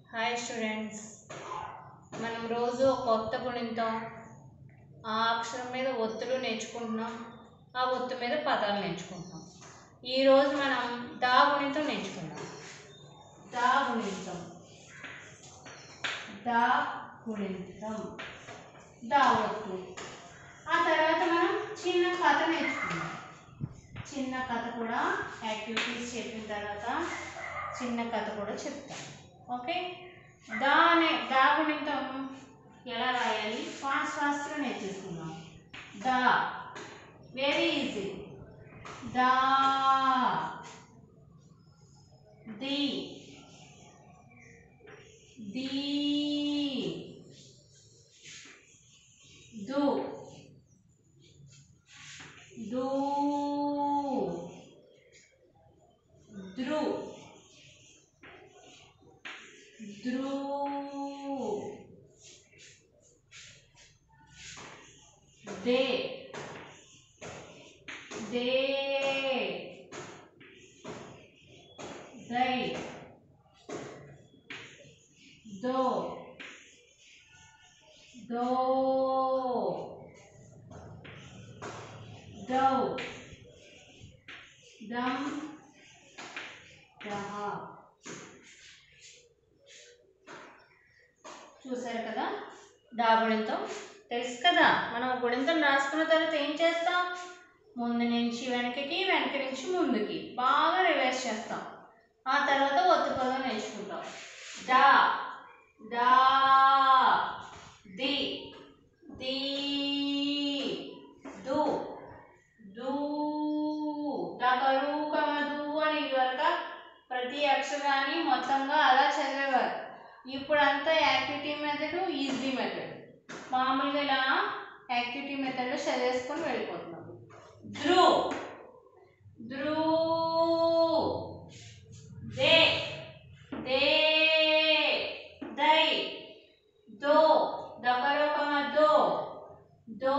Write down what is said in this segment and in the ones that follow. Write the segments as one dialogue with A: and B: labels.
A: hi students మనం రోజు ఒక కొత్త గుణితో ఆ అక్షరం మీద ఒత్తులు నేర్చుకుంటున్నాం ఆ ఒత్తు మీద పదాలు నేర్చుకుంటున్నాం ఈరోజు మనం దా గుణితం నేర్చుకుందాం దా గుణితం దా గుణితం దా ఒత్తు ఆ తర్వాత మనం చిన్న కథ నేర్చుకుందాం చిన్న కథ కూడా యాక్టివిటీస్ చెప్పిన తర్వాత చిన్న కథ కూడా చెప్తాను ఓకే దా అనే దా గుణితం ఎలా రాయాలి ఫాస్ట్ ఫాస్ట్గా నేర్చేసుకుందాం దా వెరీ ఈజీ దా ది ది దు దు ద్రు ద్రు దే దే దై దో దో దౌ దమ్ దహ చూసారు కదా డా గుణితం తెలుసు కదా మనం గుణితం రాసుకున్న తర్వాత ఏం చేస్తాం ముందు నుంచి వెనకకి వెనక నుంచి ముందుకి బాగా రివర్స్ చేస్తాం ఆ తర్వాత ఒత్తు పదం నేర్చుకుంటాం డా డా ది ది దు దు డకరు కమదు అని ఇదివరకు ప్రతి అక్షరాన్ని మొత్తంగా అలా చదివేవారు ఇప్పుడంతా యాక్టివిటీ మెథడ్ ఈజీ మెథడ్ మామూలుగా ఇలా యాక్టివిటీ మెథడ్లో చదివేసుకొని వెళ్ళిపోతున్నాం ధ్రు ధ్రు దే దే దై దో దకరోకమ దో దో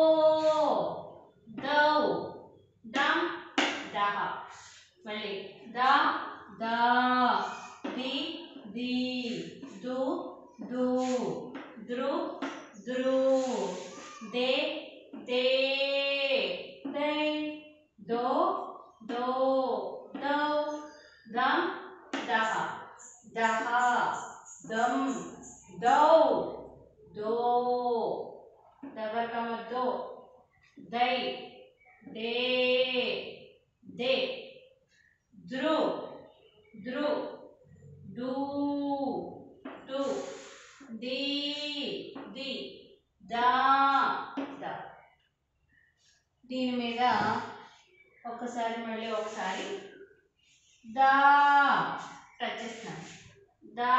A: దౌ దమ్ దహ మళ్ళీ ద దా ది ది దు దు ద్రు ద్రు దే దే దై దో దో దౌ దమ్ దహ దహ దమ్ దౌ దో దగర్కమ దో దై దే దే ద్రు ద్రు డు డు ది ది దా దా దీని మీద ఒక్కసారి మళ్ళీ ఒకసారి దా టచ్ చేస్తున్నాను దా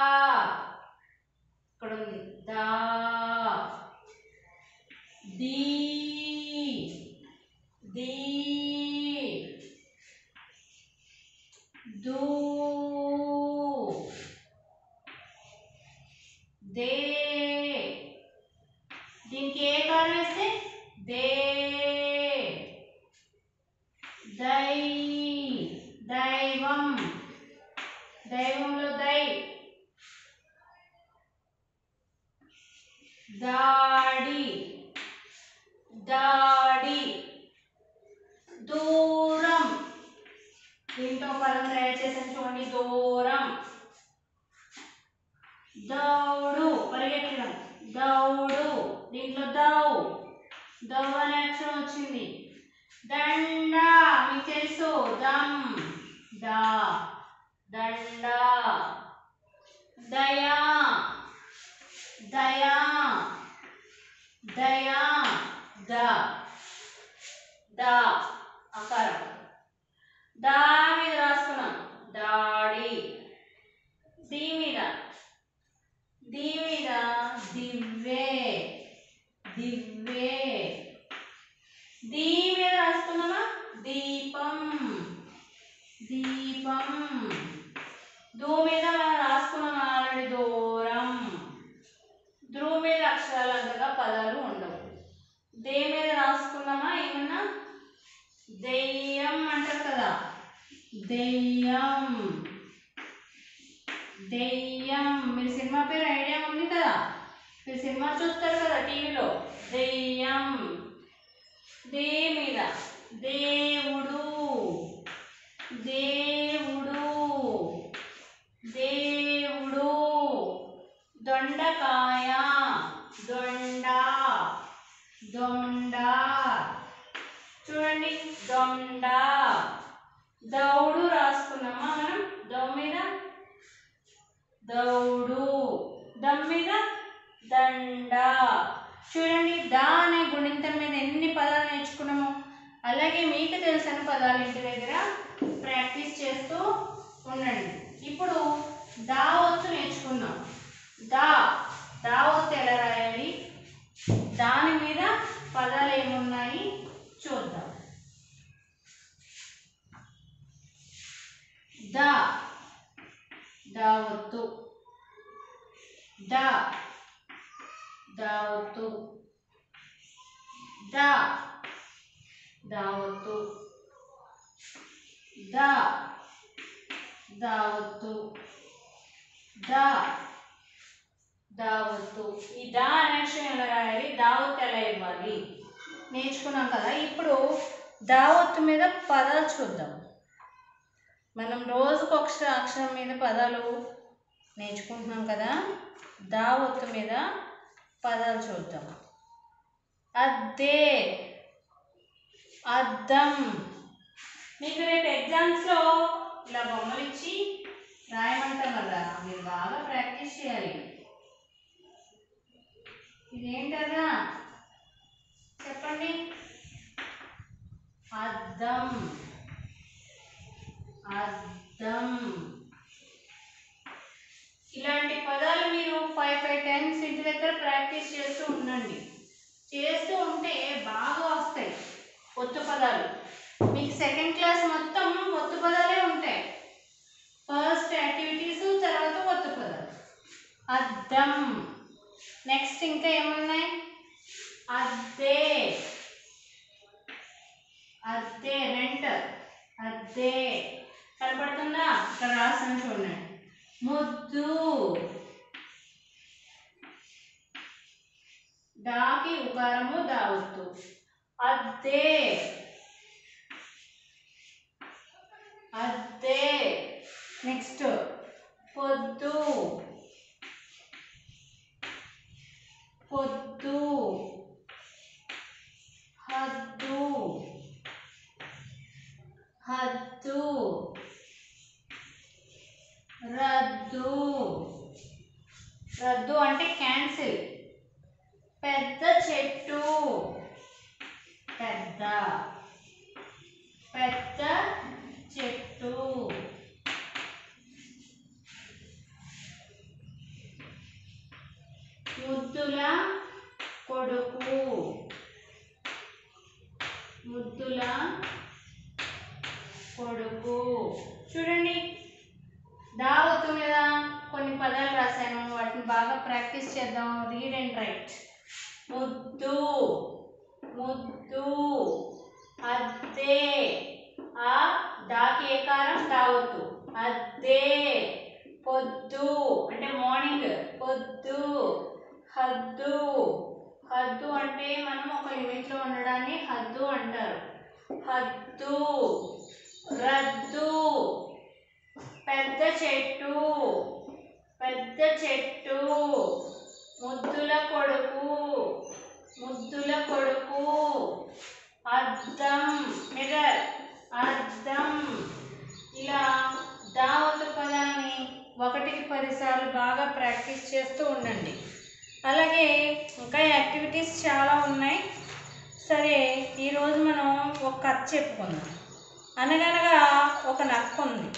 A: ఇక్కడ ఉంది దా ది ది దు దే దీనికి ఏ కారం వేస్తే దే దై దైవం దైవంలో దై దాడి దాడి దూరం దీంతో పదం తయారు చేసాను చూడండి దూరం దౌడు పరిగెట్టడం దౌడు దీంట్లో దౌ దౌ అనే అక్షరం వచ్చింది దండ మీకు తెలుసు దమ్ దా దండ దయా దయా దయా ద దా అకారం దా మీద రాసుకున్నాం దాడి దీ మీద దీ మీద దివ్వే దివ్వే దీ మీద రాసుకున్నామా దీపం దీపం దో మీద రాసుకున్నాం ఆల్రెడీ దూరం ధ్రువ మీద అక్షరాలు అంతగా పదాలు ఉండవు దే మీద రాసుకున్నామా ఏమన్నా దెయ్యం అంటారు కదా దెయ్యం దెయ్యం మీరు సినిమా పేరు ఐడియా ఉంది కదా మీరు సినిమా చూస్తారు కదా టీవీలో దెయ్యం దే మీద దేవుడు దేవుడు దేవుడు దొండకాయ దొండ దొండ చూడండి దొండ దౌడు రాసుకున్నామా మనం దౌ మీద దౌడు దమ్ మీద దండ చూడండి దా అనే గుణింతం మీద ఎన్ని పదాలు నేర్చుకున్నాము అలాగే మీకు తెలిసిన పదాలు ఇంటి దగ్గర ప్రాక్టీస్ చేస్తూ ఉండండి ఇప్పుడు దా ఒత్తు నేర్చుకుందాం దా దా ఒత్తు ఎలా రాయాలి దాని మీద పదాలు ఏమున్నాయి చూద్దాం దా దావత్తు దా దావత్తు దా దావత్తు దా దావత్తు దా దావత్తు ఈ దా అనే అక్షరం ఎలా రాయాలి దావత్తు ఎలా ఇవ్వాలి నేర్చుకున్నాం కదా ఇప్పుడు దావత్తు మీద పదాలు చూద్దాం మనం రోజుకు ఒక అక్షరం మీద పదాలు నేర్చుకుంటున్నాం కదా దావత్తు మీద పదాలు చూద్దాం అద్దే అద్దం మీకు రేపు ఎగ్జామ్స్లో ఇలా బొమ్మలు ఇచ్చి రాయమంటాం కదా మీరు బాగా ప్రాక్టీస్ చేయాలి ఇదేంటదా చెప్పండి అద్దం అద్దం ఇలాంటి పదాలు మీరు ఫైవ్ ఫైవ్ టైమ్స్ ఇంటి దగ్గర ప్రాక్టీస్ చేస్తూ ఉండండి చేస్తూ ఉంటే బాగా వస్తాయి ఒత్తు పదాలు మీకు సెకండ్ క్లాస్ మొత్తం ఒత్తు పదాలే ఉంటాయి ఫస్ట్ యాక్టివిటీస్ తర్వాత ఒత్తు పదాలు అద్దం నెక్స్ట్ ఇంకా ఏమున్నాయి అద్దే అద్దే రెంట్ అద్దే కనపడుతుందా ఇక్కడ రాసాను చూడండి ముద్దు డాకి ఉకారము దావత్తు అద్దే అద్దే నెక్స్ట్ పొద్దు పొద్దు హద్దు హద్దు రద్దు రద్దు అంటే క్యాన్సిల్ పెద్ద చెట్టు పెద్ద పెద్ద చెట్టు ముద్దుల కొడుకు ముద్దుల కొడుకు చూడండి దావత్తు మీద కొన్ని పదాలు రాశాను వాటిని బాగా ప్రాక్టీస్ చేద్దాం రీడ్ అండ్ రైట్ ముద్దు ముద్దు అద్దే ఆ దాకి ఏకారం దావత్తు అద్దే పొద్దు అంటే మార్నింగ్ పొద్దు హద్దు హద్దు అంటే మనం ఒక లిమిట్లో ఉండడాన్ని హద్దు అంటారు హద్దు రద్దు పెద్ద చెట్టు పెద్ద చెట్టు ముద్దుల కొడుకు ముద్దుల కొడుకు అద్దం మిర్రర్ అద్దం ఇలా దావత్ పదాన్ని ఒకటికి పదిసార్లు బాగా ప్రాక్టీస్ చేస్తూ ఉండండి అలాగే ఇంకా యాక్టివిటీస్ చాలా ఉన్నాయి సరే ఈరోజు మనం ఒక కథ చెప్పుకుందాం అనగనగా ఒక నక్క ఉంది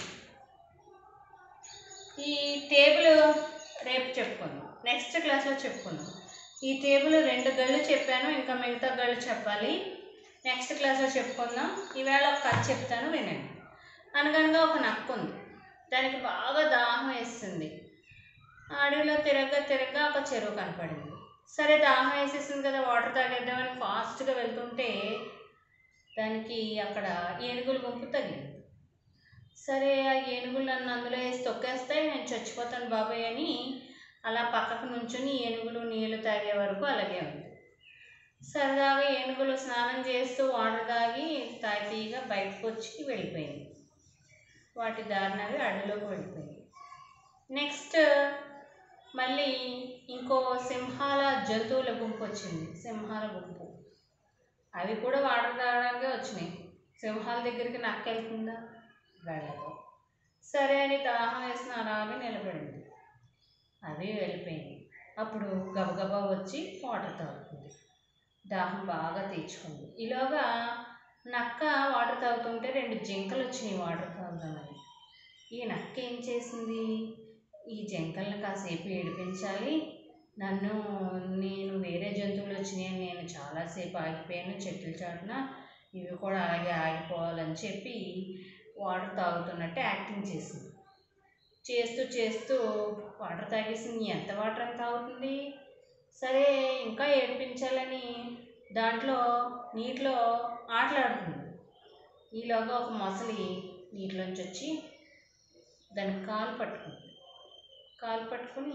A: ఈ టేబుల్ రేపు చెప్పుకుందాం నెక్స్ట్ క్లాస్లో చెప్పుకుందాం ఈ టేబుల్ రెండు గళ్ళు చెప్పాను ఇంకా మిగతా గళ్ళు చెప్పాలి నెక్స్ట్ క్లాస్లో చెప్పుకుందాం ఈవేళ ఒక కథ చెప్తాను వినండి అనగనగా ఒక నక్క ఉంది దానికి బాగా దాహం వేస్తుంది అడవిలో తిరగగా తిరగగా ఒక చెరువు కనపడింది సరే దాహం వేసేసింది కదా వాటర్ తాగేద్దామని ఫాస్ట్గా వెళ్తుంటే దానికి అక్కడ ఏనుగుల గుంపు తగిలింది సరే ఆ ఏనుగులు నన్ను అందులో వేసి తొక్కేస్తాయి నేను చచ్చిపోతాను బాబాయ్ అని అలా పక్కకు నుంచుని ఏనుగులు నీళ్లు తాగే వరకు అలాగే ఉంది సరదాగా ఏనుగులు స్నానం చేస్తూ వాటర్ తాగి తాగితీగా బయటకు వచ్చి వెళ్ళిపోయింది వాటి దారినవి అడవిలోకి వెళ్ళిపోయింది నెక్స్ట్ మళ్ళీ ఇంకో సింహాల జంతువుల గుంపు వచ్చింది సింహాల గుంపు అవి కూడా వాటర్ తాగడానికే వచ్చినాయి సింహాల దగ్గరికి నక్క వెళ్తుందా వెళ్ళదు సరే అని దాహం వేసిన అలాగే నిలబడింది అవి వెళ్ళిపోయింది అప్పుడు గబగబా వచ్చి వాటర్ తాగుతుంది దాహం బాగా తీర్చుకుంది ఈలోగా నక్క వాటర్ తాగుతుంటే రెండు జింకలు వచ్చినాయి వాటర్ తాగుదామని ఈ నక్క ఏం చేసింది ఈ జింకలను కాసేపు ఏడిపించాలి నన్ను నేను వేరే జంతువులు వచ్చినాయని నేను చాలాసేపు ఆగిపోయాను చెట్ల చాటున ఇవి కూడా అలాగే ఆగిపోవాలని చెప్పి వాటర్ తాగుతున్నట్టు యాక్టింగ్ చేసింది చేస్తూ చేస్తూ వాటర్ తాగేసింది ఎంత వాటర్ అని తాగుతుంది సరే ఇంకా ఏడిపించాలని దాంట్లో నీటిలో ఆటలాడుతుంది ఈలోగా ఒక మొసలి నీటిలోంచి వచ్చి దానికి కాలు పట్టుకుంది కాలు పట్టుకుని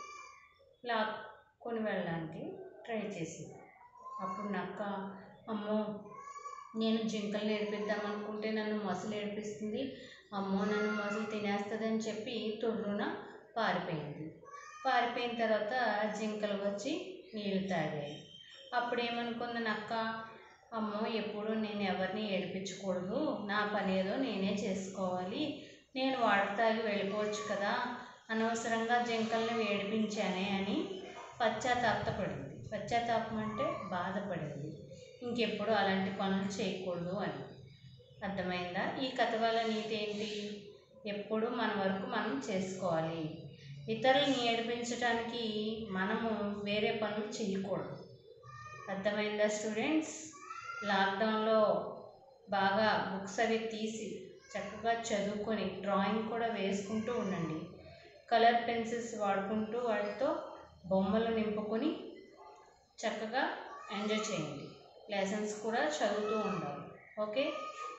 A: లాక్కొని వెళ్ళడానికి ట్రై చేసింది అప్పుడు నక్క అమ్మో నేను జింకలు నేర్పిద్దాం అనుకుంటే నన్ను మొసలు ఏడిపిస్తుంది అమ్మో నన్ను మొసలు తినేస్తుందని చెప్పి తొర్రున పారిపోయింది పారిపోయిన తర్వాత జింకలు వచ్చి నీళ్ళు తాగాయి అప్పుడు ఏమనుకుంది నక్క అమ్మో ఎప్పుడు నేను ఎవరిని ఏడిపించకూడదు నా పని ఏదో నేనే చేసుకోవాలి నేను వాటర్ తాగి వెళ్ళిపోవచ్చు కదా అనవసరంగా జింకల్ని ఏడిపించానే అని పశ్చాత్తాపపడింది పశ్చాత్తాపం అంటే బాధపడింది ఇంకెప్పుడు అలాంటి పనులు చేయకూడదు అని అర్థమైందా ఈ కథ వల్ల నీతి ఏంటి ఎప్పుడు మన వరకు మనం చేసుకోవాలి ఇతరులని ఏడిపించడానికి మనము వేరే పనులు చేయకూడదు అర్థమైందా స్టూడెంట్స్ లాక్డౌన్లో బాగా బుక్స్ అవి తీసి చక్కగా చదువుకొని డ్రాయింగ్ కూడా వేసుకుంటూ ఉండండి కలర్ పెన్సిల్స్ వాడుకుంటూ వాటితో బొమ్మలు నింపుకొని చక్కగా ఎంజాయ్ చేయండి లెసన్స్ కూడా చదువుతూ ఉండాలి ఓకే